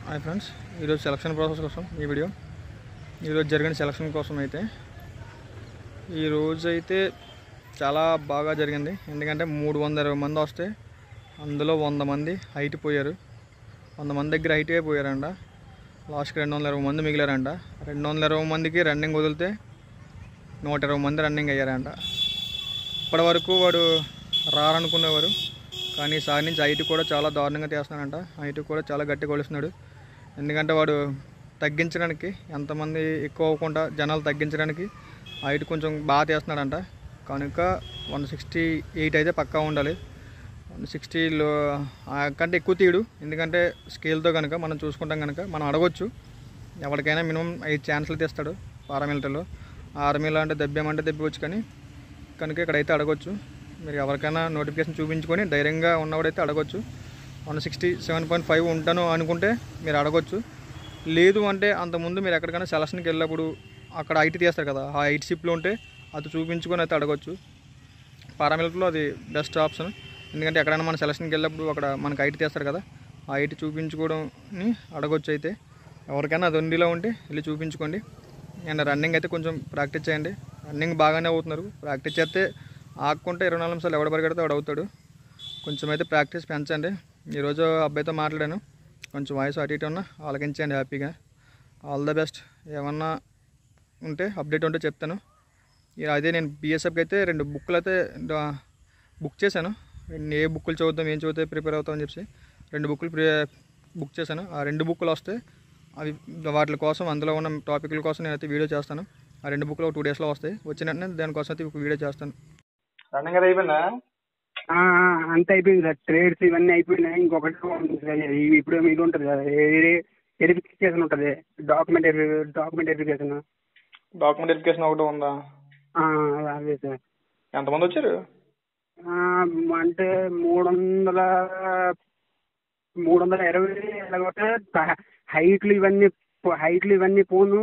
Hi friends ఈరోజు selection process కోసం ఈ వీడియో ఈరోజు జరిగిన సెలక్షన్ కోసం అయితే ఈ రోజు అయితే చాలా బాగా జరిగింది ఎందుకంటే మూడు వందల ఇరవై మంది వస్తే అందులో వంద మంది హైట్ పోయారు వంద మంది దగ్గర హైట్ పోయారంట లాస్ట్కి రెండు వందల ఇరవై మంది మిగిలారంట రెండు వందల ఇరవై మందికి రన్నింగ్ వదిలితే నూట ఇరవై మంది రన్నింగ్ అయ్యారంట ఇప్పటి వరకు వాడు రారనుకునేవారు కానీ ఈసారి నుంచి హైట్ కూడా చాలా దారుణంగా తీస్తున్నాడంట హైట్ కూడా చాలా గట్టి కొలుస్తున్నాడు ఎందుకంటే వాడు తగ్గించడానికి ఎంతమంది ఎక్కువ అవ్వకుండా జనాలు తగ్గించడానికి హైట్ కొంచెం బాగా తీస్తున్నాడంట కనుక వన్ సిక్స్టీ ఎయిట్ అయితే పక్కా ఉండాలి వన్ సిక్స్టీలో కంటే ఎక్కువ తీయడు ఎందుకంటే స్కేల్తో కనుక మనం చూసుకుంటాం కనుక మనం అడగొచ్చు ఎవరికైనా మినిమం ఐదు ఛాన్సులు తీస్తాడు పారామిలిటరీలో ఆర్మీలో అంటే దెబ్బేమంటే దెబ్బవచ్చు కానీ కనుక ఇక్కడైతే అడగొచ్చు మీరు ఎవరికైనా నోటిఫికేషన్ చూపించుకొని ధైర్యంగా ఉన్నవాడైతే అడగొచ్చు one sixty seven point five ఉంటాను అనుకుంటే మీరు అడగొచ్చు లేదు అంటే అంతకుముందు మీరు ఎక్కడికైనా సెలక్షన్కి వెళ్ళినప్పుడు అక్కడ ఐటీ తీస్తారు కదా ఆ ఐటీ షిప్లో ఉంటే అది చూపించుకొని అయితే అడగొచ్చు పారామిలిటరీలో అది బెస్ట్ ఆప్షన్ ఎందుకంటే ఎక్కడైనా మన సెలక్షన్కి వెళ్ళినప్పుడు అక్కడ మనకి ఐటీ తీస్తారు కదా ఆ ఐటీ చూపించుకోవడంని అడగొచ్చు అయితే ఎవరికైనా అది ఉండిలో ఉంటే వెళ్ళి చూపించుకోండి అండ్ రన్నింగ్ అయితే కొంచెం ప్రాక్టీస్ చేయండి రన్నింగ్ బాగానే అవుతున్నారు ప్రాక్టీస్ చేస్తే ఆకుంటే ఇరవై నాలుగు నిమిషాలు ఎవడ పరిగెడితే వాడు అవుతాడు కొంచెం అయితే ప్రాక్టీస్ పెంచండి ఈరోజు అబ్బాయితో మాట్లాడాను కొంచెం వాయిస్ అటు ఇటు ఉన్నా ఆలకించండి హ్యాపీగా ఆల్ ద బెస్ట్ ఏమన్నా ఉంటే అప్డేట్ ఉంటే చెప్తాను ఇక అదే నేను బీఎస్ఎఫ్కి అయితే రెండు బుక్లు అయితే డా- బుక్ చేశాను రెండు ఏ బుక్కులు చదువుతాం ఏం చదివితే ప్రిపేర్ అవుతాం అని చెప్పి రెండు బుక్కులు ప్రి బుక్ చేశాను ఆ రెండు బుక్కులు వస్తే అవి వాటి కోసం అందులో ఉన్న టాపిక్ల కోసం నేనైతే వీడియో చేస్తాను ఆ రెండు బుక్లు టూ డేస్లో వస్తాయి వచ్చిన వెంటనే దానికోసం అయితే ఒక వీడియో చేస్తాను రన్నింగ్ అది అయిపోయిందా ఆ, ఆ, అంత అయిపోయింది సార్ ట్రేడ్స్ ఇవన్నీ అయిపోయినాయి ఇంకొకటి ఉంటుంది సార్ ఇవి ఇప్పుడు ఇది ఉంటుంది సార్ వెరిఫికేషన్ ఉంటుంది document document verification document verification ఒకటి ఉందా అదే సార్ ఎంతమంది వచ్చారు ఆ, అంటే మూడు వందల మూడు వందల ఇరవై ఎలాగోటే హైట్లు ఇవన్నీ హైట్లు ఇవన్నీ పోను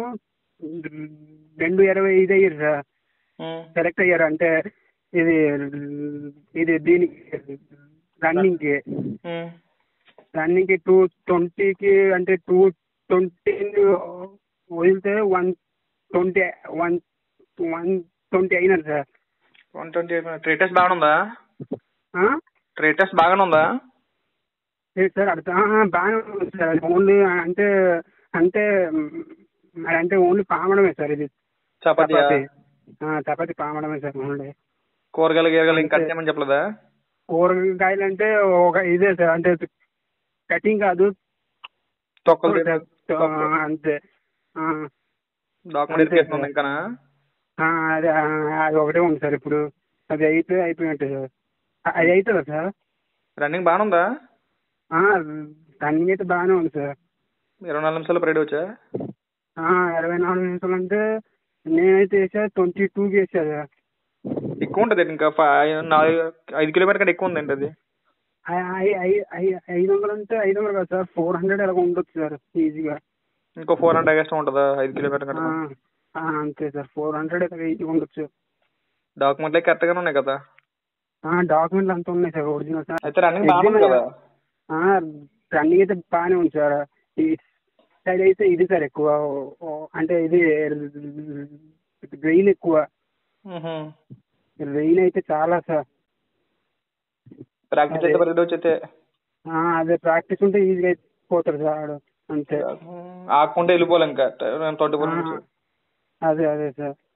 రెండు ఇరవై ఐదు అయ్యారు సార్ ఉమ్. సెలెక్ట్ అయ్యారు అంటే ఇది ఇది దీనికి రన్నింగ్కి ఉమ్. రన్నింగ్ కి టూ ట్వంటీకి అంటే టూ ట్వంటీ వదిలితే one twenty one one twenty అయినారు సార్ వన్ ట్వంటీ అయిపోయింది ట్రే టెస్ట్ బాగానే ఉందా ఆ? ట్రే టెస్ట్ బాగానే ఉందా లేదు సార్ అర్థం ఆ, బాగానే ఉంది సార్ అది ఓన్లీ అంటే అంటే మ్, మరి అంటే ఓన్లీ పామడమే సార్ ఇది చపాతీ చపాతి ఆ, చపాతి పామడమే సార్ ఓన్లీ కూరగాయలు గీరగాయలు ఇంకా అంతే. కట్ చేయమని చెప్పలేదా కూరగాయలు అంటే ఒక ఇదే సార్ అంటే కటింగ్ కాదు తొక్కలు ఆ, అంతే ఆ, డాక్యుమెంట్ అంతే వెరిఫికేషన్ ఉంది సార్. ఇంకానా ఆ, అదే ఆ, అది ఒకటే ఉంది సార్ ఇప్పుడు అది అయితే అయిపోయినట్టు సార్ ఆ, అది అవుతుందా సార్ రన్నింగ్ బాగానే ఉందా ఆ, రన్నింగ్ అయితే బాగానే ఉంది సార్ ఇరవై నాలుగు నిమిషాలు పరేడ్ వచ్చా ఆ, ఇరవై నాలుగు నిమిషాలు అంటే నేనైతే వేసా ట్వంటీ టూకి వేసా సార్ ఎక్కువ ఉంటుంది ఇంకా ఫైవ్ నాలుగు ఐదు కిలోమీటర్ కంటే ఎక్కువ ఉందండి అది ఐ- ఐ- ఐ- ఐ- ఐదు వందలు అంటే ఐదు వందలు కాదు సార్ ఫోర్ హండ్రెడ్ అలా ఉండొచ్చు సార్ ఈజీగా ఇంకో ఫోర్ హండ్రెడ్ ఎక్స్ట్రా ఉంటుందా ఐదు కిలోమీటర్ ఆ, కంటే ఆ, అంతే సార్ ఫోర్ హండ్రెడ్ అలా ఈజీగా ఉండొచ్చు డాక్యుమెంట్లే కరెక్ట్ గానే ఉన్నాయి కదా డాక్యుమెంట్లు అంతా ఉన్నాయి సార్ ఒరిజినల్ సార్ అయితే రన్నింగ్ బాగానే ఉంది కదా రన్నింగ్ అయితే బాగానే ఉంది సార్ ఈ సైడ్ అయితే ఇది సార్ ఎక్కువ ఓ- ఓ- అంటే ఇది రెయిన్ ఎక్కువ మ్హూ. రెయిన్ అయితే చాలా సార్ ప్రాక్టీస్ అయితే పరేడ్ వచ్చైతే ఆ, అదే ప్రాక్టీస్ ఉంటే ఈజీగా అయిపోతారు సార్ ఆడు అంతే ఆకుండా వెళ్ళిపోవాలి ఇంకా ట్వంటీ ఫోర్ ఆ, మినిట్స్ అదే అదే సార్